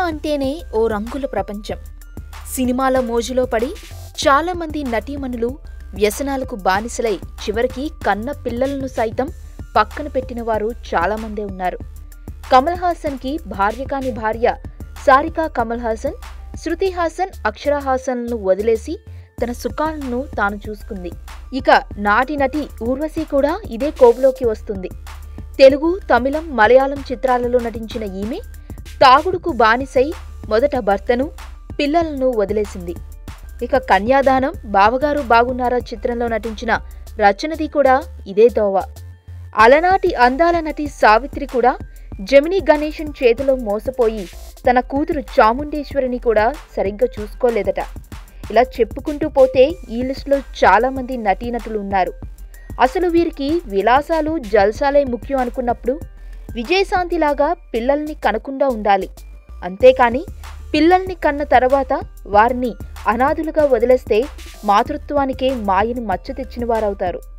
అంటేనే ఓ రంగుల ప్రపంచం సినిమాల మోజులో పడి చాలామంది నటీమణులు వ్యసనాలకు బానిసలై చివరికి కన్న పిల్లలను సైతం పక్కన పెట్టిన వారు చాలామందే ఉన్నారు కమల్ హాసన్కి భార్య కాని భార్య సారికా కమల్ హాసన్ శృతి హాసన్ అక్షర హాసన్లను వదిలేసి తన సుఖాలను తాను చూసుకుంది ఇక నాటి నటి ఊర్వశి కూడా ఇదే కోబులోకి వస్తుంది తెలుగు తమిళం మలయాళం చిత్రాలలో నటించిన ఈమె తాగుడుకు బానిసై మొదట భర్తను పిల్లలను వదిలేసింది ఇక కన్యాదానం బావగారు బాగున్నారా చిత్రంలో నటించిన రచనది కూడా ఇదే దోవ అలనాటి అందాల నటి సావిత్రి కూడా జమినీ గణేశన్ చేతిలో మోసపోయి తన కూతురు చాముండేశ్వరిని కూడా సరిగ్గా చూసుకోలేదట ఇలా చెప్పుకుంటూ పోతే ఈ లిస్టులో చాలామంది నటీనటులు ఉన్నారు అసలు వీరికి విలాసాలు జల్సాలే ముఖ్యం అనుకున్నప్పుడు విజయశాంతిలాగా పిల్లల్ని కనకుండా ఉండాలి అంతేకాని పిల్లల్ని కన్న తర్వాత వారిని అనాథులుగా వదిలేస్తే మాతృత్వానికే మాయని మచ్చ తెచ్చిన వారవుతారు